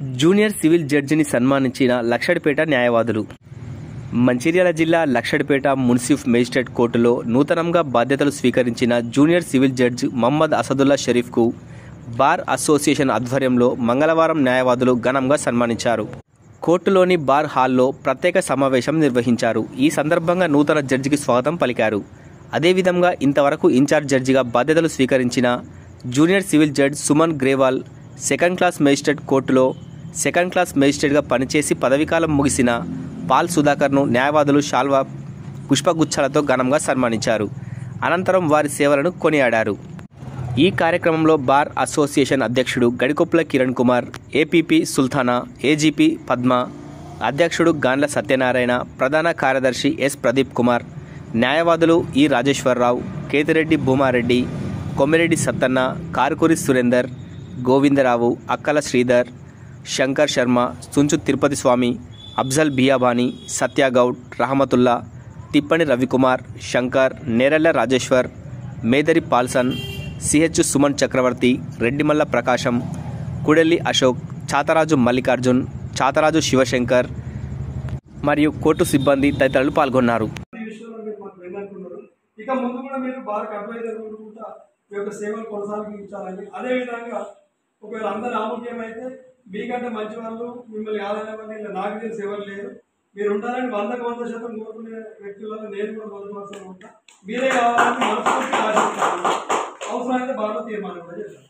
Junior civil జడ్జిని సన్మానించిన లక్షడిపేట న్యాయవాదులు మంచిర్యాల జిల్లా లక్షడిపేట మున్సిఫ్ magistrate కోర్టులో నూతనంగా బాధ్యతలు స్వీకరించిన junior civil judge Mahammad Asadulla షరీఫ్కు బార్ అసోసియేషన్ ఆధ్వర్యంలో మంగళవారం న్యాయవాదులు ఘనంగా సన్మానించారు కోర్టులోని బార్ హాల్లో ప్రత్యేక సమావేశం నిర్వహించారు ఈ సందర్భంగా నూతన జడ్జికి స్వాగతం పలికారు అదేవిధంగా ఇంతవరకు ఇన్ఛార్జ్ జడ్జిగా బాధ్యతలు స్వీకరించిన junior civil judge Suman Grewal second class magistrate కోర్టులో సెకండ్ క్లాస్ మేజిస్ట్రేట్గా పనిచేసి పదవీకాలం ముగిసిన పాల్ సుధాకర్ను న్యాయవాదులు షాల్వా పుష్పగుచ్చాలతో ఘనంగా సన్మానించారు అనంతరం వారి సేవలను కొనియాడారు ఈ కార్యక్రమంలో బార్ అసోసియేషన్ అధ్యక్షుడు గడికొప్పుల కిరణ్ కుమార్ ఏపీపీ సుల్తానా ఏజీపీ పద్మ అధ్యక్షుడు గాండ్ల సత్యనారాయణ ప్రధాన కార్యదర్శి ఎస్ ప్రదీప్ కుమార్ న్యాయవాదులు ఈ రాజేశ్వరరావు కేతిరెడ్డి భూమారెడ్డి కొమ్మిరెడ్డి సత్తన్న కారుకూరి సురేందర్ గోవిందరావు అక్కల శ్రీధర్ శంకర్ శర్మ సుంచు తిరుపతి స్వామి అఫ్జల్ బియాబాని సత్యగౌడ్ రహమతుల్లా తిప్పని రవికుమార్ శంకర్ నేరెళ్ల రాజేశ్వర్ మేదరి పాల్సన్ సిహెచ్ సుమన్ చక్రవర్తి రెడ్డిమల్ల ప్రకాశం కుడెల్లి అశోక్ చాతరాజు మల్లికార్జున్ చాతరాజు శివశంకర్ మరియు కోర్టు సిబ్బంది తదితరులు పాల్గొన్నారు ఈ విషయంలో మీరు మాకు విన్నట్టున్నారు ఇక ముందు కూడా మీరు బాగా అడ్వైజర్ అనుకుంటా మీ యొక్క సేవలు కొనసాగించాలని అదేవిధంగా ఒకవేళ అందరు ఆరోగ్యమైతే మీకంటే మంచి వాళ్ళు మిమ్మల్ని ఆదాయం వల్ల ఇలా నాకు తెలిసి ఎవరు లేరు మీరు ఉండాలని వందకు వంద శాతం కోరుకునే వ్యక్తులలో నేను కూడా మొదటి వరుసలో ఉంటా మీరే కావాలని మనస్ఫూర్తిగా ఆశిస్తున్నాను అవసరమైతే బాగా తీర్మానం కూడా చేస్తాను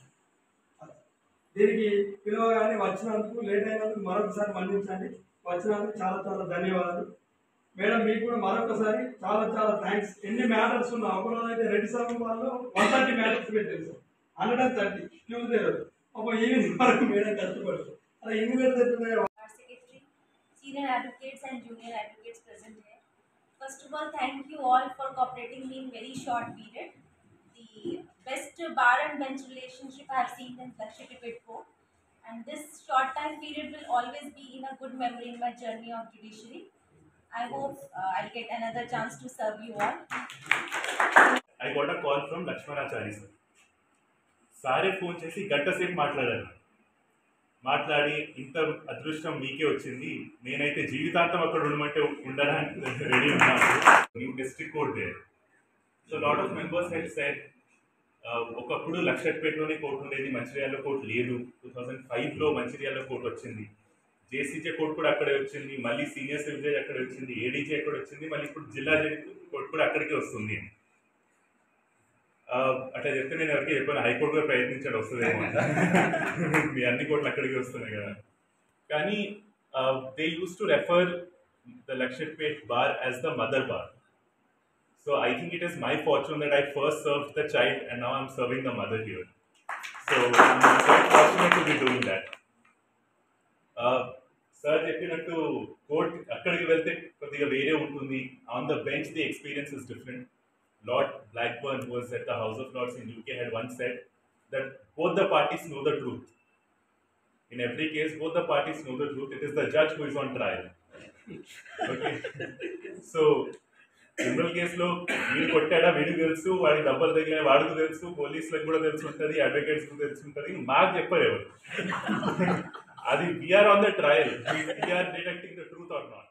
దీనికి పిలవగానే వచ్చినందుకు లేట్ అయినందుకు మరొకసారి మన్నించండి వచ్చినందుకు చాలా చాలా ధన్యవాదాలు మేడం మీకు కూడా మరొకసారి చాలా చాలా థ్యాంక్స్ ఎన్ని మ్యాటర్స్ ఉన్నా ఒకరోజు అయితే రెడ్డి సభ వాళ్ళు వన్ థర్టీ మ్యాటర్స్ పెట్టారు sir hundred and thirty Tuesday రోజు ఒక ఈవినింగ్ వరకు మేడం కష్టపడతారు అలా ఎన్ని పెడుతున్నాయో our secretary, senior advocates and junior advocates present here. First of all, thank you all for cooperating me in very short period. The best bar and bench relationship I have seen in Lakshya Debate Court. And this short time period will always be in a good memory in my journey of judiciary. I hope uh, I'll get another chance to serve you all. I got a call from Lakshmanachari sir సారే phone చేసి గంట సేపు మాట్లాడారు మాట్లాడి ఇంత అదృష్టం మీకే వచ్చింది నేనైతే జీవితాంతం అక్కడ ఉండమంటే ఉండడానికి రెడీ ఉన్నాను new district court they so lot of members had said ఒకప్పుడు లక్షట్పేటలోనే కోర్టు ఉండేది మంచిర్యాలలో కోర్టు లేదు టూ థౌజండ్ ఫైవ్లో మంచిర్యాలలో కోర్టు వచ్చింది జేసీజే కోర్టు కూడా అక్కడే వచ్చింది మళ్ళీ సీనియర్ సివిల్ జడ్జ్ అక్కడే వచ్చింది ఏడీజే అక్కడ వచ్చింది మళ్ళీ ఇప్పుడు జిల్లా జడ్జి కోర్టు కూడా అక్కడికే వస్తుంది ఆ, అట్లా చెప్తే నేను ఎవరికి చెప్పాను హైకోర్టు కూడా ప్రయత్నించాడు వస్తుందేమో అని. మీ అన్ని కోర్టులు అక్కడికి వస్తున్నాయి కదా కానీ they use to refer the Luxettipet bar as the mother bar so I think it is my fortune that I first serve the child and now I'm serving the mother here so fortunate to be doing that sir చెప్పినట్టు court అక్కడికి వెళ్తే కొద్దిగా వేరే ఉంటుంది on the bench the experience is different Lord Blackburn, who was at the House of Lords in UK, had once said that both the parties know the truth. In every case, both the parties know the truth. It is the judge who is on trial. Okay. So, criminal కేసులో వీడు కొట్టాడా వీడికి తెలుసు వాడికి డబ్బులు తగిలిన వాడికి తెలుసు పోలీసులకు కూడా తెలిసి ఉంటుంది అడ్వకేట్స్ కూడా తెలిసి ఉంటుంది మాకు చెప్పరు ఎవరు అది we are on the trial we are detecting the truth or not